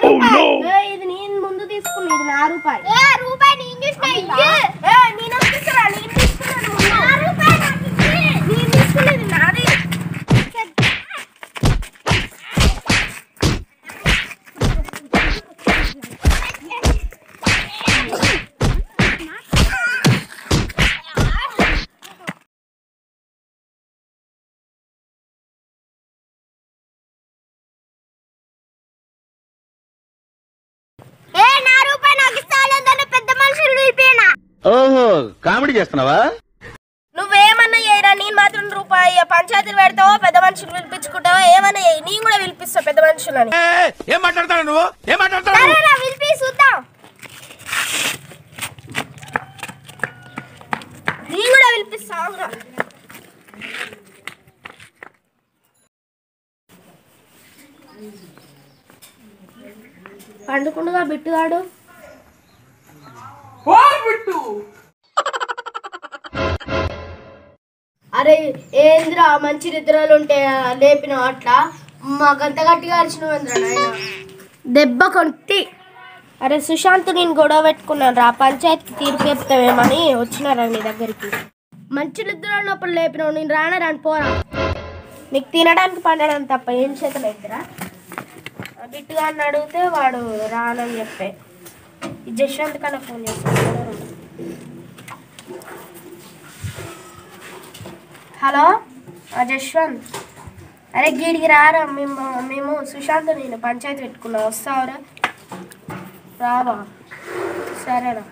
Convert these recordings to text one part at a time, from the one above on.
రూపాయి ఏ, ఇది నేను ముందు తీసుకున్నా ఇది నా రూపాయి ఏ రూపాయి నేను చూసిన ఇయ్యి. ఏ, నేను తీసుకున్నా నేను తీసుకున్నాను ముందు. నా రూపాయి నాకు ఇయ్యి. నేను తీసుకున్నది నాది ఏ నా రూపాయి నాకు ఇస్తాలేదని పెద్ద మనుషులు పిలిపినా ఓహో కామెడీ చేస్తున్నావా నువ్వేమన్నా చేయరా నేను మాత్రం రూపాయి పంచాయతీలు పెడతావో పెద్ద మనుషులు పిలిపించుకుంటావో ఏమన్నా చేయి నేను కూడా పిలిపిస్తా పెద్ద మనుషులని ఏం మాట్లాడతాడు నువ్వు ఏం మాట్లాడతాడు సరేనా పిలిపి చూద్దాం నేను కూడా పిలిపిస్తా అవునా? పండుకుండగా బిట్టుగాడు అరే ఏంద్రా మంచి నిద్రలు ఉంటే లేపిన అట్లా మాకంత గట్టిగా అరిచినవేంద్రా నాయన దెబ్బ కొట్టి అరే సుశాంత్ నేను గొడవ పెట్టుకున్నాను రా పంచాయతీకి తీర్పు చెప్తావేమని వచ్చినారా నీ దగ్గరికి మంచి నిద్ర ఉన్నప్పుడు లేపినావు నేను రానా రాని పోరా నీకు తినడానికి పండడం తప్ప ఏం చేతలైతురా బిట్టుగా అని అడిగితే వాడు రానని చెప్పే ఈ జశ్వంత్ కన్నా ఫోన్ చేస్తాను హలో ఆ జశ్వంత్ అరే గీడికి రారా మేము మేము సుశాంత్ నేను పంచాయతీ పెట్టుకున్నా వస్తావురా రావా సరేనా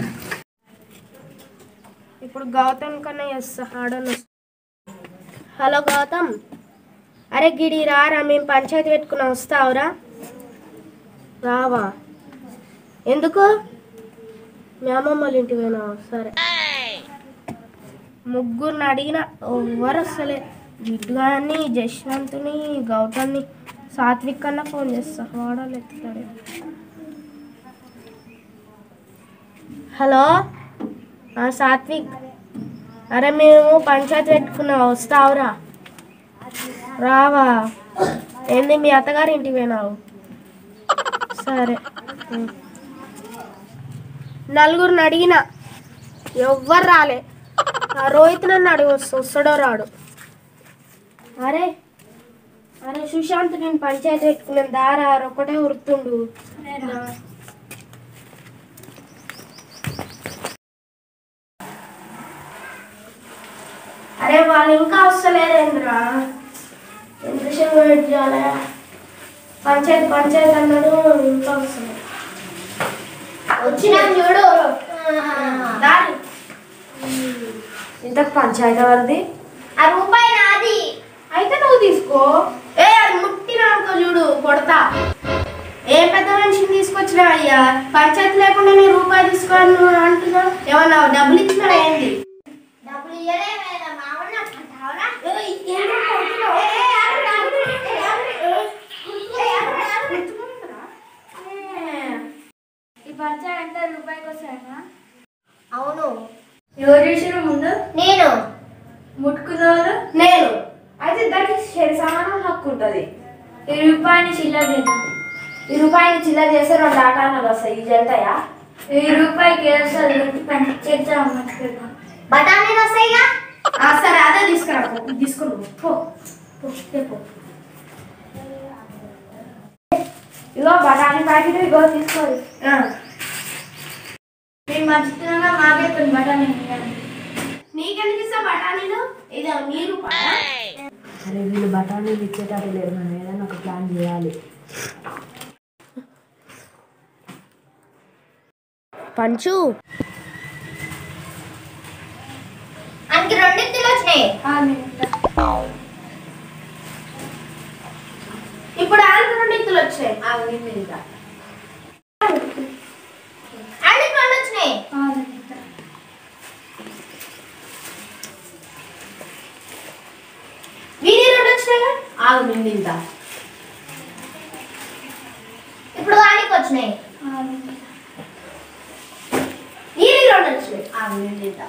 ఇప్పుడు గౌతమ్ కన్నా చేస్తా ఆడను హలో గౌతమ్ అరే గిడి రారా మేము పంచాయతీ పెట్టుకున్నా వస్తావురా రావా ఎందుకు మీ అమ్మమ్మ వాళ్ళ ఇంటికి పోయినావా సరే ముగ్గురిని అడిగిన ఎవ్వరు వస్తలే గిడ్డుగాని జశ్వంత్ని గౌతమ్ని సాత్విక్ కన్నా ఫోన్ చేస్తా వాడాలి ఎత్తుతాడు హలో ఆ, సాత్విక్ అరే మేము పంచాయతీ పెట్టుకున్నా వస్తావురా రావా ఏంది మీ అత్తగారి ఇంటికి పోయినావు సరే ఉం. నలుగురిని అడిగిన ఎవ్వరు రాలే ఆ రోహిత్ నన్ను అడిగి వస్తా వస్తాడో రాడు అరే అరే సుశాంత్ నేను పంచాయతీ పెట్టుకున్నాను దారా ఒకటే ఉరుతుండు అరే వాళ్ళు ఇంకా వస్తలేరేంద్రా ఎంతసేపు వెయిట్ చేయాలి పంచాయతీ పంచాయతీ అన్నాడు ఇంకా వస్తలేదు వచ్చినా చూడు దారి ఇంత పంచాయతీ వారిది ఆ రూపాయి నాది అయితే నువ్వు తీసుకో ఏ అది ముట్టినానుకో చూడు కొడతా ఏ పెద్ద మనిషిని తీసుకొచ్చినా అయ్యా పంచాయతీ లేకుండా నేను రూపాయి తీసుకోని నువ్వు అంటున్నావు ఏమన్నా డబ్బులు ఇచ్చినా ఏంటి డబ్బులు ఇయ్యలే మేడం మామూలు అంటావరా ఏయ్, ఏంటో కొడుతున్నావు? ఈ పంచాయతీ అంతా రూపాయికి వస్తాయన్నా అవును ఎవరు చేసిన ముందు నేను ముట్టుకున్న వాళ్ళు నేను అయితే దానికి షేర్ సమానం హక్కు ఉంటుంది ఈ రూపాయిని చిల్లర చేద్దాం ఈ రూపాయిని చిల్లర చేస్తే రెండు ఆటానాలు వస్తాయి ఇది ఎంతయా ఈ రూపాయికి వస్తుంది చేద్దాం మర్చిపోతాం బఠానీలు వస్తాయిగా ఆ, సరే అదే తీసుకురా పో. తీసుకుని పో. పో పో, పో. ఇగో బఠానీ ప్యాకెట్ ఇగో తీసుకోవాలి ఆ. మేము మర్చిపోయినా మాకే కొన్ని బఠానీ ఇవ్వాలి. నీకెందుకు ఇస్తా బఠానీలు ఇది నీ రూపాయ అరే వీళ్ళు బఠానీలు ఇచ్చేటట్టు లేరు మనం ఏదైనా ఒక ప్లాన్ చేయాలి పంచు మనకి రెండింటిలో వచ్చినాయి ఆ, నేను ఇస్తా. ఇప్పుడు ఆంధ్ర నుండి ఇత్తులు వచ్చాయి అన్నికి రెండు వచ్చినాయి ఆ, నేను ఇస్తా. వీరి రెండు వచ్చినాయి ఆగు నేను తింటా ఇప్పుడు వానికి వచ్చినాయి ఆ, నేను ఇస్తా. వీరి రెండు వచ్చినాయి ఆగు నేను తింటా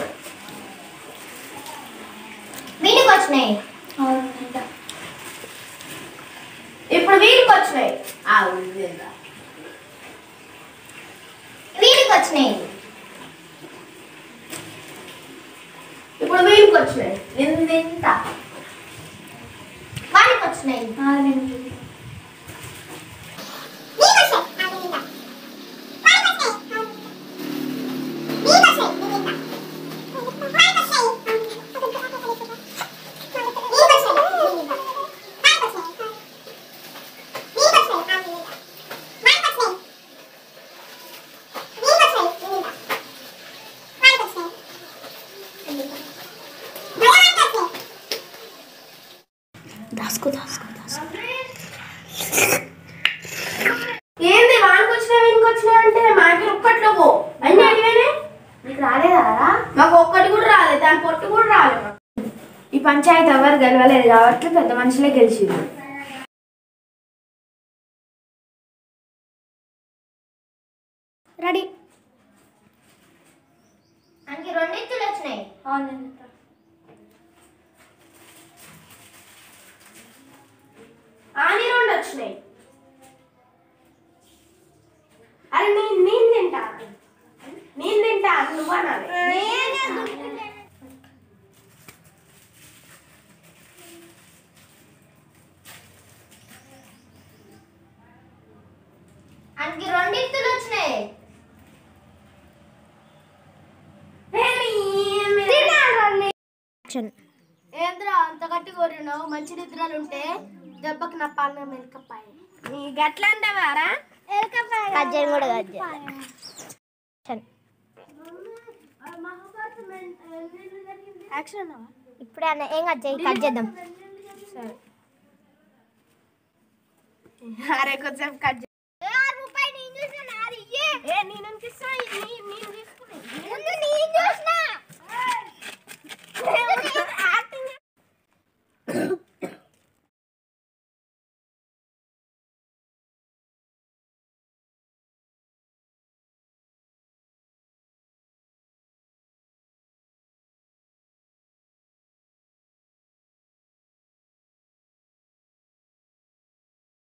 వీనికి వచ్చినాయి ఆ, నేను ఇస్తా. ఇప్పుడు వీరికి వచ్చినాయి ఆ ఉంది ఎంత? వీడికి వచ్చినాయి ఇప్పుడు వీడికి వచ్చినాయి నిన్న ఎంత వాడికి వచ్చినాయి దాసుకో దాసుకో దాసుకో ఏంది వానికి వచ్చినా వీనికి వచ్చినా అంటే మాకి ఒక్కట్లో పో అన్ని అడిగానే నీకు రాలేదా మాకు ఒక్కటి కూడా రాలేదు దాని పొట్టు కూడా రాలేదు మాకు. ఈ పంచాయతీ ఎవరు గెలవలేదు కాబట్టి పెద్ద మనుషులే గెలిచింది రెడీ అందుకే రెండించులు వచ్చినాయి ఆని రెండు వచ్చినాయి అరే నేను నేను తింటా నేను తింటా నువ్వు అనాలి అందుకే రెండించులు వచ్చినాయి ఏంద్రా అంత గట్టి కోరినావు మంచి నిద్రలు ఉంటే దెబ్బకి నా పాలన మెలకపాయి నీ గట్ల అంటావారా కజ్జని కూడా కజ్జ యాక్షన్ అన్నావా ఇప్పుడే అన్న ఏం కట్ చేయి కట్ చేద్దాం సరే అరే కొంచెం కట్ రూపాయి నేను చూసిన నాది ఇయ్యే. ఏ నీ